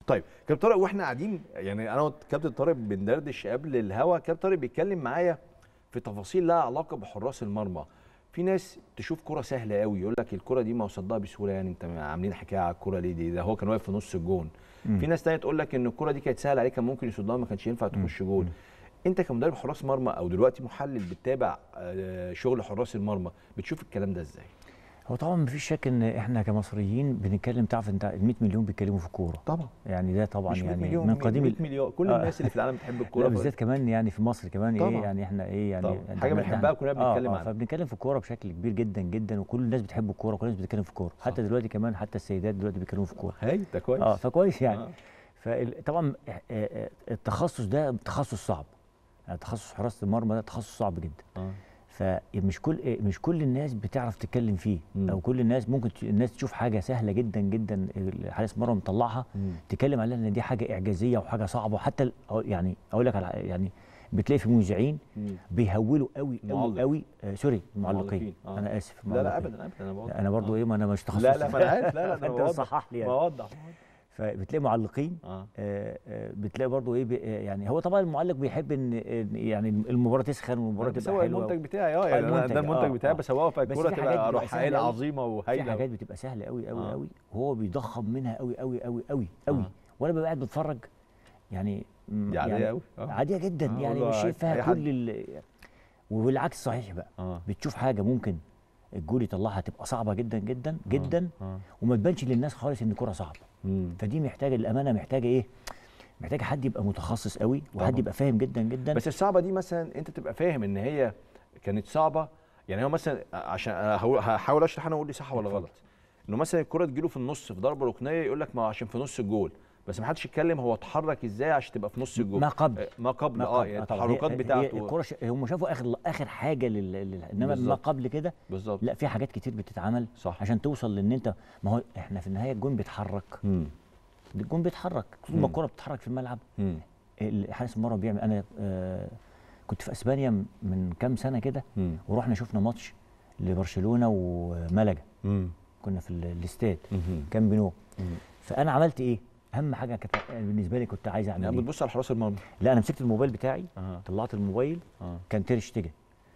طيب كابتن طارق واحنا قاعدين يعني انا وكابتن طارق بندردش قبل الهوا كابتن طارق بيتكلم معايا في تفاصيل لها علاقه بحراس المرمى في ناس تشوف كرة سهلة قوي يقول لك الكرة دي ما وصلها بسهولة يعني انت عاملين حكاية على الكرة ليه دي ده هو كان واقف في نص الجون في ناس تانية تقول لك ان الكرة دي كانت سهلة عليه كان ممكن يصدها ما كانش ينفع تخش جول انت كمدرب حراس مرمى او دلوقتي محلل بتتابع آه، شغل حراس المرمى بتشوف الكلام ده ازاي هو طبعا مفيش شك ان احنا كمصريين بنتكلم تعرف انت ال 100 مليون بيتكلموا في الكوره طبعا يعني ده طبعا مش 100 يعني مليون من قديم 100 ال- مليون كل آه. الناس اللي في العالم بتحب الكوره لا بالذات كمان يعني في مصر كمان طبعاً. ايه يعني احنا ايه يعني طبعاً. ده حاجة احنا- بنحبها كلنا آه، بنتكلم آه، عنها. فبنتكلم في الكوره بشكل كبير جدا جدا وكل الناس بتحب الكوره وكل الناس بتتكلم في الكوره حتى دلوقتي كمان حتى السيدات دلوقتي بيتكلموا في الكوره هاي ده كويس اه فكويس يعني آه. فطبعا التخصص ده تخصص صعب يعني تخصص حراسه المرمى ده تخصص صعب جدا آه. فمش كل مش كل الناس بتعرف تتكلم فيه مم. او كل الناس ممكن ت- الناس تشوف حاجه سهله جدا جدا حارس مرمى مطلعها مم. تتكلم عليها ان دي حاجه اعجازيه وحاجه صعبه وحتى ال- أو- يعني اقول لك على يعني بتلاقي في مذيعين مم. بيهولوا قوي معلق. قوي قوي آه سوري المعلقين، المعلقين آه. انا اسف لا لا المعلقين. ابدا ابدا انا بوضح انا برضو آه. ايه ما انا مش تخصص لا لا ما انا عارف لا لا ده انت بوضح. صحح لي يعني بوضح فبتلاقي معلقين اه آه، آه، بتلاقي برضو ايه بي- آه، يعني هو طبعا المعلق بيحب ان إن يعني المباراه تسخن والمباراه انا تبقى بسوق حلوه المنتج بتاعي اه يعني أنا المنتج، ده المنتج آه، بتاعي آه. بسوقه فالكوره في حاجات تبقى بتبقى روح سهلة عائله أوي. عظيمه في وهايله حاجات بتبقى سهله قوي قوي آه. قوي وهو بيضخم منها قوي قوي قوي قوي قوي آه. وانا ببقى قاعد بتفرج يعني م- دي عاديه يعني قوي اه عاديه جدا آه، يعني والله مش عادي. شايف فيها أي حد. كل ال... وبالعكس صحيح بقى اه بتشوف حاجه ممكن الجول يطلعها تبقى صعبه جدا جدا جدا اه وما تبانش للناس خالص ان الكره صعبه مم. فدي محتاجه الامانه محتاجه ايه محتاجه حد يبقى متخصص قوي وحد طبعاً. يبقى فاهم جدا جدا بس الصعبه دي مثلا انت تبقى فاهم ان هي كانت صعبه يعني هو مثلا عشان هقول- هحاول اشرح انا واقول لي صح ولا اتفضل. غلط انه مثلا الكره تجيله في النص في ضربه ركنيه يقول لك ما هو عشان في نص الجول بس ما حدش يتكلم هو اتحرك ازاي عشان تبقى في نص الجول ما قبل آه، ما قبل ما اه قبل. يعني طبعاً. التحركات هي- هي بتاعته الكره ش... هم شافوا اخر اخر حاجه لل... لل... انما ما بالظبط. قبل كده بالظبط لا في حاجات كتير بتتعمل صح. عشان توصل لان انت ما هو احنا في النهايه الجون بيتحرك مم. الجون بيتحرك طول مم. ما الكره بتتحرك في الملعب مم. حارس المرمى بيعمل انا آه كنت في اسبانيا م- من كام سنه كده مم. ورحنا شفنا ماتش لبرشلونه وملجا مم. كنا في ال- الاستاد مم. كان بنو مم. فانا عملت ايه اهم حاجه كانت بالنسبه لي كنت عايز اعمل لا ايه بتبص على حراس المرمى لا انا مسكت الموبايل بتاعي اه طلعت الموبايل اه كان تير شتيجن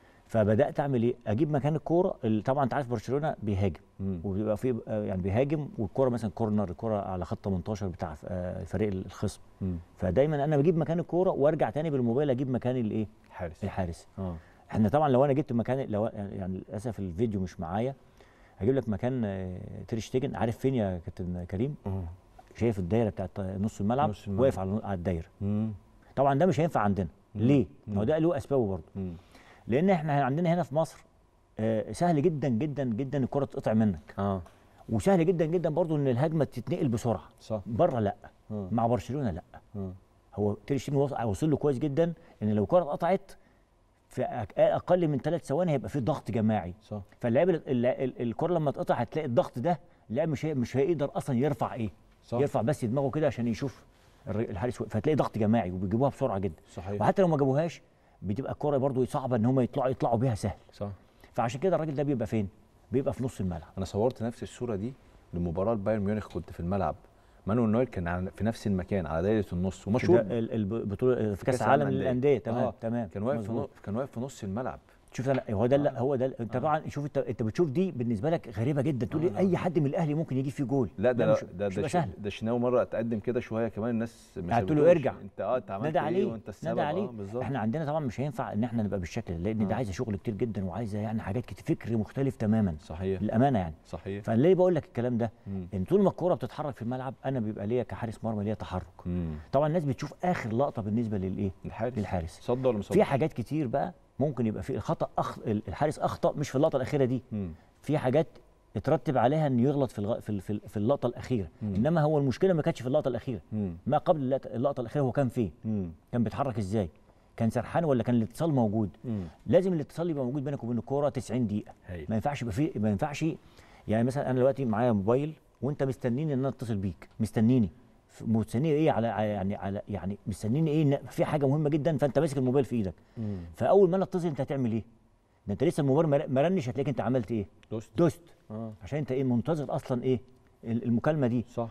فبدات اعمل ايه اجيب مكان الكوره ال- طبعا انت عارف برشلونه بيهاجم مم. وبيبقى في آه، يعني بيهاجم والكوره مثلا كورنر الكوره على خط 18 بتاع آه، فريق الخصم مم. فدايما انا بجيب مكان الكوره وارجع تاني بالموبايل اجيب مكان الايه حارس الحارس اه احنا طبعا لو انا جبت مكان لو يعني للاسف الفيديو مش معايا هجيب لك مكان آه، تير شتيجن عارف فين يا كابتن كريم آه. شايف الدايره بتاعت نص الملعب, نص الملعب. واقف على على الدايره مم. طبعا ده مش هينفع عندنا مم. ليه ما هو مم. ده له اسبابه برضه مم. لان احنا عندنا هنا في مصر آه، سهل جدا جدا جدا الكره تقطع منك اه وسهل جدا جدا برضو ان الهجمه تتنقل بسرعه صح بره لا آه. مع برشلونه لا آه. هو تير شتيجن وص- وصل له كويس جدا ان لو الكره اتقطعت في أق- اقل من ثلاث ثواني هيبقى في ضغط جماعي صح فاللاعب ال- ال- ال- الكره لما تقطع هتلاقي الضغط ده اللاعب مش هي- مش هيقدر اصلا يرفع ايه صح يرفع بس دماغه كده عشان يشوف الر- الحارس واقف. فهتلاقي ضغط جماعي وبيجيبوها بسرعه جدا صحيح وحتى لو ما جابوهاش بتبقى الكره برضو صعبه ان هم يطلعوا يطلعوا بيها سهل صح فعشان كده الراجل ده بيبقى فين بيبقى في نص الملعب انا صورت نفس الصوره دي لمباراه بايرن ميونخ كنت في الملعب مانويل نوير كان على- في نفس المكان على دايره النص ومشهور ده ال- البطوله في كاس العالم للانديه تمام آه. تمام كان واقف في مظبوط. نص- كان واقف في نص الملعب شوف انا هو ده اللي- آه. هو ده انت آه. طبعا شوف انت انت بتشوف دي بالنسبه لك غريبه جدا تقول آه، لي لا. اي حد من الاهلي ممكن يجيب فيه جول لا ده مش ده مش ده, ده ش- سهل ده شناوي مره اتقدم كده شويه كمان الناس ما قلت له سابتوش. ارجع. انت اه انت عملت نادى ايه عليه وانت السبب نادى عليه اه بالظبط احنا عندنا طبعا مش هينفع ان احنا نبقى بالشكل ده لان آه. ده عايزه شغل كتير جدا وعايزه يعني حاجات كتير فكر مختلف تماما صحيح للامانه يعني صحيح فانا ليه بقول لك الكلام ده مم. ان طول ما الكوره بتتحرك في الملعب انا بيبقى ليا كحارس مرمى ليا تحرك مم. طبعا الناس بتشوف اخر لقطه بالنسبه للايه الحارس للحارس صد ولا مصد في حاجات كتير بقى ممكن يبقى في الخطا أخ... الحارس اخطا مش في اللقطه الاخيره دي مم. في حاجات اترتب عليها انه يغلط في الغ... في ال- في ال- في اللقطه الاخيره مم. انما هو المشكله ما كانتش في اللقطه الاخيره مم. ما قبل اللقطه, اللقطة الاخيره هو كان فين مم. كان بيتحرك ازاي كان سرحان ولا كان الاتصال موجود مم. لازم الاتصال يبقى موجود بينك وبين الكوره 90 دقيقه هايل ما ينفعش يبقى في ما ينفعش يعني مثلا انا دلوقتي معايا موبايل وانت مستنيني ان انا اتصل بيك مستنيني ف- مستنيني ايه على على- يعني على يعني مستنيني ايه إن في حاجه مهمه جدا فانت ماسك الموبايل في ايدك مم. فاول ما انا اتصل انت هتعمل ايه ده انت لسه الموبايل ما- ما رنش هتلاقيك انت عملت ايه دوست دوست اه عشان انت ايه منتظر اصلا ايه ال- المكالمه دي صح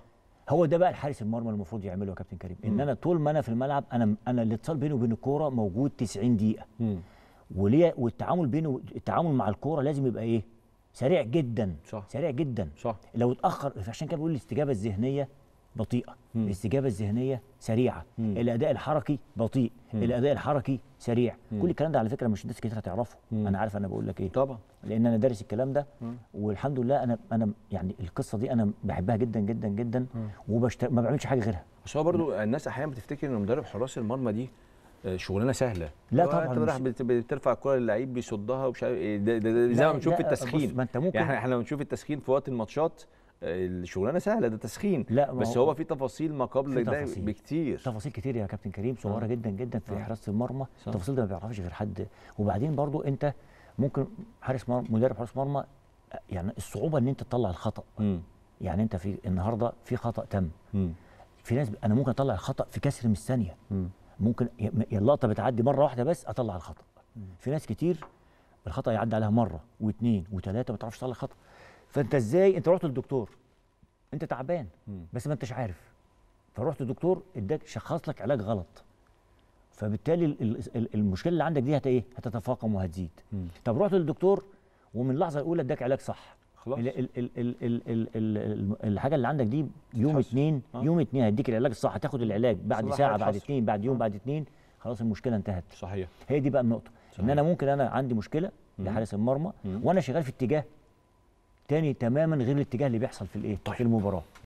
هو ده بقى الحارس المرمى المفروض يعمله يا كابتن كريم ان انا طول ما انا في الملعب انا انا الاتصال بيني وبين الكوره موجود 90 دقيقه وليه والتعامل بينه التعامل مع الكوره لازم يبقى ايه سريع جدا صح. سريع جدا صح لو اتاخر عشان كده بقول الاستجابه الذهنيه بطيئه الاستجابه الذهنيه سريعه الاداء الحركي بطيء الاداء الحركي سريع كل الكلام ده على فكره مش ناس كتير هتعرفه انا عارف انا بقول لك ايه طبعا لان انا دارس الكلام ده والحمد لله انا انا يعني القصه دي انا بحبها جدا جدا جدا وبشت... ما بعملش حاجه غيرها بس هو برضو الناس احيانا بتفتكر ان مدرب حراس المرمى دي آه، شغلانه سهله لا هو طبعاً انت رايح مش- بت- بترفع الكره للعيب بيصدها ومش عارف ايه ده, ده, ده زي لا، ما بنشوف في لا، التسخين بص، ما أنت ممكن- يعني احنا لما بنشوف التسخين في وقت الماتشات آه، الشغلانه سهله ده تسخين لا، ما بس هو- هو في تفاصيل ما قبل في ده تفاصيل. بكتير تفاصيل كتير يا كابتن كريم صغيره جدا جدا في آه. حراسه المرمى صح. التفاصيل دي ما بيعرفش غير حد وبعدين برضو انت ممكن حارس مرمى مدرب حارس مرمى يعني الصعوبه ان انت تطلع الخطا مم. يعني انت في النهارده في خطا تم مم. في ناس انا ممكن اطلع الخطا في كسر من الثانيه مم. ممكن ي- ي- اللقطه بتعدي مره واحده بس اطلع الخطا في ناس كتير الخطا يعدي عليها مره واثنين وثلاثه ما تعرفش تطلع خطا فانت ازاي انت رحت للدكتور انت تعبان مم. بس ما انتش عارف فرحت للدكتور اداك شخص لك علاج غلط فبالتالي ال- ال- ال- المشكله اللي عندك دي هت ايه هتتفاقم وهتزيد مم. طب رحت للدكتور ومن اللحظه الاولى اداك علاج صح خلاص ال ال ال ال ال ال ال الحاجه اللي عندك دي يوم تتحسن. اتنين آه. يوم اتنين هيديك العلاج الصح هتاخد العلاج بعد صلاح ساعه بعد هيتحسن. اتنين بعد يوم آه. بعد اتنين خلاص المشكله انتهت صحيح هي دي بقى النقطه ان صحيح. انا ممكن انا عندي مشكله مم. لحارس المرمى مم. وانا شغال في اتجاه تاني تماما غير الاتجاه اللي بيحصل في الايه طيب. في المباراه